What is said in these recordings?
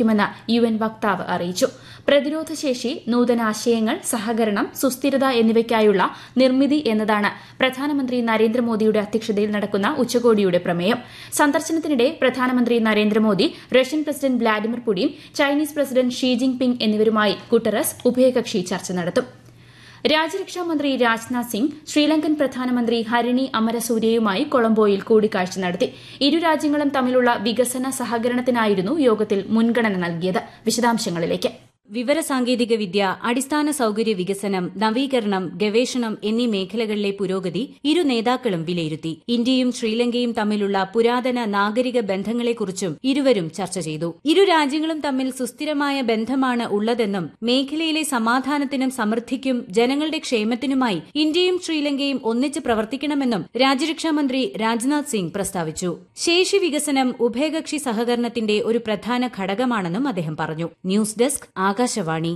സഹായിക്കുമെന്ന് U N വക്താവ് അറിയിച്ചു പ്രതിരോധശേഷി നൂതനാശയങ്ങൾ സഹകരണം സുസ്ഥിരത എന്നിവയ്ക്കായുള്ള നിർമ്മിതി എന്നതാണ് പ്രധാനമന്ത്രി നരേന്ദ്രമോദിയുടെ അധ്യക്ഷതയിൽ നടക്കുന്ന ഉച്ചകോടിയുടെ പ്രമേയം സന്ദർശനത്തിനിടെ പ്രധാനമന്ത്രി Narendra Modi Russian president Vladimir Putin Chinese president Xi Jinping എന്നിവരുമായി ഗുട്ടറസ് ഉഭയകക്ഷി ചർച്ച നടത്തും രാജ്യരക്ഷാമന്ത്രി രാജ്നാഥ് സിംഗ് ശ്രീലങ്കൻ പ്രധാനമന്ത്രി ഹരിണി അമരസൂര്യയുമായി കൊളംബോയിൽ കൂടിക്കാഴ്ച നടത്തി ഇരു രാജ്യങ്ങളും തമ്മിലുള്ള വികസന സഹകരണത്തിനായിരുന്നു യോഗത്തിൽ മുൻഗണന നൽകിയത് വിശദാംശങ്ങളിലേക്ക് വിവരസാങ്കേതിക വിദ്യ അടിസ്ഥാന സൌകര്യ വികസനം നവീകരണം ഗവേഷണം എന്നീ മേഖലകളിലെ പുരോഗതി ഇരു നേതാക്കളും വിലയിരുത്തി ഇന്ത്യയും ശ്രീലങ്കയും തമ്മിലുള്ള പുരാതന നാഗരിക ബന്ധങ്ങളെക്കുറിച്ചും ഇരുവരും ചർച്ച ചെയ്തു ഇരു രാജ്യങ്ങളും തമ്മിൽ സുസ്ഥിരമായ ബന്ധമാണ് ഉള്ളതെന്നും മേഖലയിലെ സമാധാനത്തിനും സമൃദ്ധിക്കും ജനങ്ങളുടെ ക്ഷേമത്തിനുമായി ഇന്ത്യയും ശ്രീലങ്കയും ഒന്നിച്ച് പ്രവർത്തിക്കണമെന്നും രാജ്യരക്ഷാമന്ത്രി രാജ്നാഥ് സിംഗ് പ്രസ്താവിച്ചു ശേഷി വികസനം ഉഭയകക്ഷി സഹകരണത്തിന്റെ ഒരു പ്രധാന ഘടകമാണെന്നും അദ്ദേഹം പറഞ്ഞു ന്യൂസ് ഡെസ്ക് ആകാശവാണി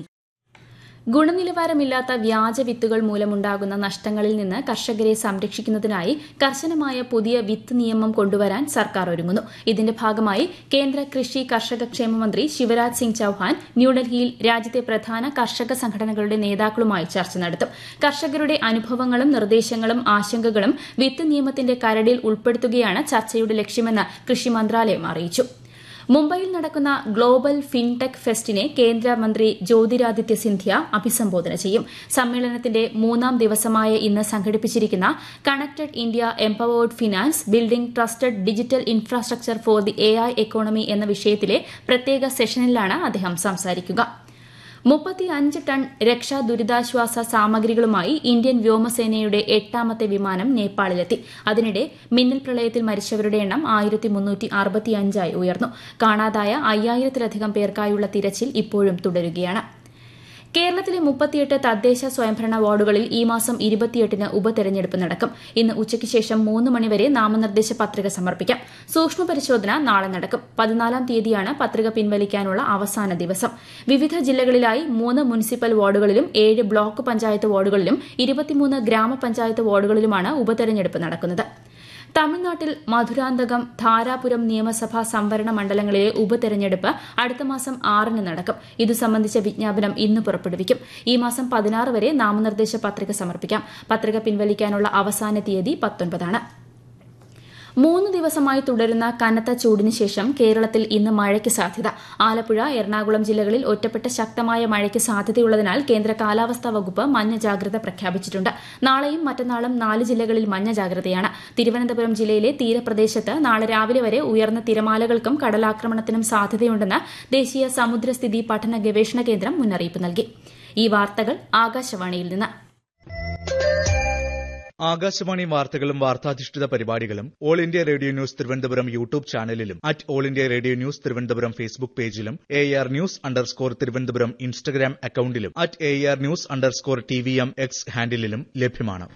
ഗുണനിലവാരമില്ലാത്ത വ്യാജ വിത്തുകൾ മൂലമുണ്ടാകുന്ന നഷ്ടങ്ങളിൽ നിന്ന് കർഷകരെ സംരക്ഷിക്കുന്നതിനായി കർശനമായ പുതിയ വിത്ത് നിയമം കൊണ്ടുവരാൻ സർക്കാർ ഒരുങ്ങുന്നു ഇതിന്റെ ഭാഗമായി കേന്ദ്ര കൃഷി കർഷക ക്ഷേമ മന്ത്രി ശിവരാജ് സിംഗ് ചൌഹാൻ ന്യൂഡൽഹിയിൽ രാജ്യത്തെ പ്രധാന കർഷക സംഘടനകളുടെ നേതാക്കളുമായി ചർച്ച നടത്തും കർഷകരുടെ അനുഭവങ്ങളും നിർദ്ദേശങ്ങളും ആശങ്കകളും വിത്ത് നിയമത്തിന്റെ കരടിൽ ഉൾപ്പെടുത്തുകയാണ് ചർച്ചയുടെ ലക്ഷ്യമെന്ന് കൃഷി മന്ത്രാലയം അറിയിച്ചു മുംബൈയിൽ നടക്കുന്ന ഗ്ലോബൽ ഫിൻടെക് ഫെസ്റ്റിനെ കേന്ദ്രമന്ത്രി ജ്യോതിരാദിത്യ സിന്ധ്യ അഭിസംബോധന ചെയ്യും സമ്മേളനത്തിന്റെ മൂന്നാം ദിവസമായ ഇന്ന് സംഘടിപ്പിച്ചിരിക്കുന്ന connected India empowered finance building trusted digital infrastructure for the A I economy എന്ന വിഷയത്തിലെ പ്രത്യേക സെഷനിലാണ് അദ്ദേഹം സംസാരിക്കുക മുപ്പത്തിയഞ്ച് ടൺ രക്ഷാ ദുരിതാശ്വാസ സാമഗ്രികളുമായി ഇന്ത്യൻ വ്യോമസേനയുടെ എട്ടാമത്തെ വിമാനം നേപ്പാളിലെത്തി അതിനിടെ മിന്നൽ പ്രളയത്തിൽ മരിച്ചവരുടെ എണ്ണം ആയിരത്തി മുന്നൂറ്റി അറുപത്തിയഞ്ചായി ഉയർന്നു കാണാതായ അയ്യായിരത്തിലധികം പേർക്കായുള്ള തിരച്ചിൽ ഇപ്പോഴും തുടരുകയാണ് കേരളത്തിലെ മുപ്പത്തിയെട്ട് തദ്ദേശ സ്വയംഭരണ വാർഡുകളിൽ ഈ മാസം ഇരുപത്തിയെട്ടിന് ഉപതെരഞ്ഞെടുപ്പ് നടക്കും ഇന്ന് ഉച്ചയ്ക്ക് ശേഷം മൂന്ന് മണിവരെ നാമനിർദ്ദേശ പത്രിക സമർപ്പിക്കാം സൂക്ഷ്മ പരിശോധന നാളെ നടക്കും പതിനാലാം തീയതിയാണ് പത്രിക പിൻവലിക്കാനുള്ള അവസാന ദിവസം വിവിധ ജില്ലകളിലായി മൂന്ന് മുനിസിപ്പൽ വാർഡുകളിലും ഏഴ് ബ്ലോക്ക് പഞ്ചായത്ത് വാർഡുകളിലും ഇരുപത്തിമൂന്ന് ഗ്രാമപഞ്ചായത്ത് വാർഡുകളിലുമാണ് ഉപതെരഞ്ഞെടുപ്പ് നടക്കുന്നത് തമിഴ്നാട്ടിൽ മധുരാന്തകം ധാരാപുരം നിയമസഭാ സംവരണ മണ്ഡലങ്ങളിലെ ഉപതെരഞ്ഞെടുപ്പ് അടുത്ത മാസം ആറിന് നടക്കും ഇതു സംബന്ധിച്ച വിജ്ഞാപനം ഇന്ന് പുറപ്പെടുവിക്കും ഈ മാസം പതിനാറ് വരെ നാമനിർദ്ദേശ പത്രിക സമർപ്പിക്കാം പത്രിക പിൻവലിക്കാനുള്ള അവസാന തീയതി പത്തൊൻപതാണ് മൂന്ന് ദിവസമായി തുടരുന്ന കനത്ത ചൂടിന് ശേഷം കേരളത്തിൽ ഇന്ന് മഴയ്ക്ക് സാധ്യത ആലപ്പുഴ എറണാകുളം ജില്ലകളിൽ ഒറ്റപ്പെട്ട ശക്തമായ മഴയ്ക്ക് സാധ്യതയുള്ളതിനാൽ കേന്ദ്ര കാലാവസ്ഥാ വകുപ്പ് മഞ്ഞ ജാഗ്രത പ്രഖ്യാപിച്ചിട്ടുണ്ട് നാളെയും മറ്റന്നാളും നാല് ജില്ലകളിൽ മഞ്ഞ ജാഗ്രതയാണ് തിരുവനന്തപുരം ജില്ലയിലെ തീരപ്രദേശത്ത് നാളെ രാവിലെ വരെ ഉയർന്ന തിരമാലകൾക്കും കടലാക്രമണത്തിനും സാധ്യതയുണ്ടെന്ന് ദേശീയ സമുദ്രസ്ഥിതി പഠന ഗവേഷണ കേന്ദ്രം മുന്നറിയിപ്പ് നൽകി ഈ വാർത്തകൾ ആകാശവാണിയിൽ നിന്ന് ആകാശവാണി വാർത്തകളും വാർത്താധിഷ്ഠിത പരിപാടികളും all India radio news Thiruvananthapuram YouTube ചാനലിലും at all India radio news Thiruvananthapuram Facebook പേജിലും A R news underscore Thiruvananthapuram Instagram അക്കൌണ്ടിലും at A R news underscore T V M X ഹാൻഡിലും ലഭ്യമാണ്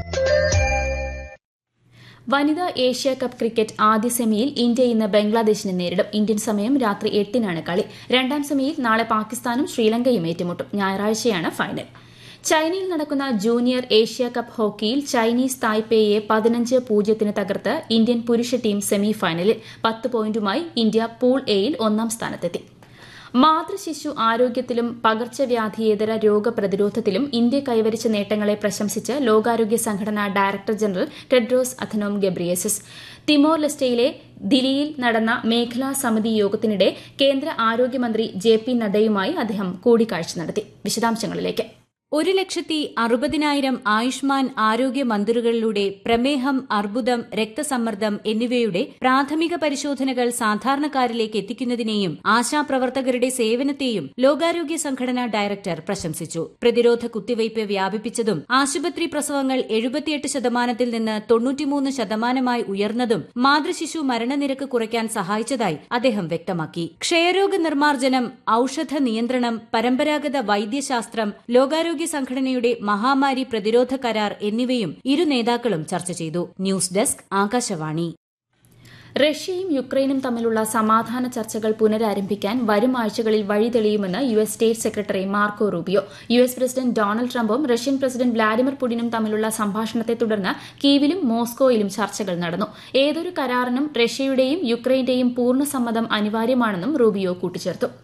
വനിതാ ഏഷ്യ കപ്പ് ക്രിക്കറ്റ് ആദ്യ സെമിയിൽ ഇന്ത്യ ഇന്ന് ബംഗ്ലാദേശിനെ നേരിടും ഇന്ത്യൻ സമയം രാത്രി എട്ടിനാണ് കളി രണ്ടാം സെമിയിൽ നാളെ പാകിസ്ഥാനും ശ്രീലങ്കയും ഏറ്റുമുട്ടും ഞായറാഴ്ചയാണ് ഫൈനൽ ചൈനയിൽ നടക്കുന്ന ജൂനിയർ ഏഷ്യ കപ്പ് ഹോക്കിയിൽ ചൈനീസ് തായ്പേയെ പതിനഞ്ച് പൂജ്യത്തിന് തകർത്ത് ഇന്ത്യൻ പുരുഷ ടീം സെമി ഫൈനലിൽ പത്ത് പോയിന്റുമായി ഇന്ത്യ പൂൾ എയിൽ ഒന്നാം സ്ഥാനത്തെത്തി മാതൃശിശു ആരോഗ്യത്തിലും പകർച്ചവ്യാധിയേതര രോഗപ്രതിരോധത്തിലും ഇന്ത്യ കൈവരിച്ച നേട്ടങ്ങളെ പ്രശംസിച്ച് ലോകാരോഗ്യ സംഘടന director general Tedros Adhanom Ghebreyesus Timor ലെസ്റ്റയിലെ ദില്ലിയിൽ നടന്ന മേഖലാ സമിതി യോഗത്തിനിടെ കേന്ദ്ര ആരോഗ്യമന്ത്രി ജെ പി നദ്ദയുമായി അദ്ദേഹം കൂടിക്കാഴ്ച നടത്തി വിശദാംശങ്ങളിലേക്ക് ഒരു ലക്ഷത്തി അറുപതിനായിരം ആയുഷ്മാൻ ആരോഗ്യ മന്ദിറുകളിലൂടെ പ്രമേഹം അർബുദം രക്തസമ്മർദ്ദം എന്നിവയുടെ പ്രാഥമിക പരിശോധനകൾ സാധാരണക്കാരിലേക്ക് എത്തിക്കുന്നതിനെയും ആശാപ്രവർത്തകരുടെ സേവനത്തെയും ലോകാരോഗ്യ സംഘടന ഡയറക്ടർ പ്രശംസിച്ചു പ്രതിരോധ കുത്തിവയ്പ് വ്യാപിപ്പിച്ചതും ആശുപത്രി പ്രസവങ്ങൾ എഴുപത്തിയെട്ട് ശതമാനത്തിൽ നിന്ന് തൊണ്ണൂറ്റിമൂന്ന് ശതമാനമായി ഉയർന്നതും മാതൃശിശു മരണനിരക്ക് കുറയ്ക്കാൻ സഹായിച്ചതായി അദ്ദേഹം വ്യക്തമാക്കി ക്ഷയരോഗ നിർമ്മാർജ്ജനം ഔഷധ നിയന്ത്രണം പരമ്പരാഗത വൈദ്യശാസ്ത്രം ലോകാരോഗ്യ സംഘടനയുടെ മഹാമാരി പ്രതിരോധ കരാർ എന്നിവയും ഇരു നേതാക്കളും ചർച്ച ചെയ്തു ന്യൂസ് ഡെസ്ക് ആകാശവാണി റഷ്യയും യുക്രൈനും തമ്മിലുള്ള സമാധാന ചർച്ചകൾ പുനരാരംഭിക്കാൻ വരും ആഴ്ചകളിൽ വഴി തെളിയുമെന്ന് U S state secretary Marco Rubio U S president Donald ട്രംപും റഷ്യൻ പ്രസിഡന്റ് വ്ളാഡിമിർ പുടിനും തമ്മിലുള്ള സംഭാഷണത്തെ തുടർന്ന് കീവിലും മോസ്കോയിലും ചർച്ചകൾ നടന്നു ഏതൊരു കരാറിനും റഷ്യയുടെയും യുക്രൈന്റെയും പൂർണ്ണ സമ്മതം അനിവാര്യമാണെന്നും റൂബിയോ കൂട്ടിച്ചേർത്തു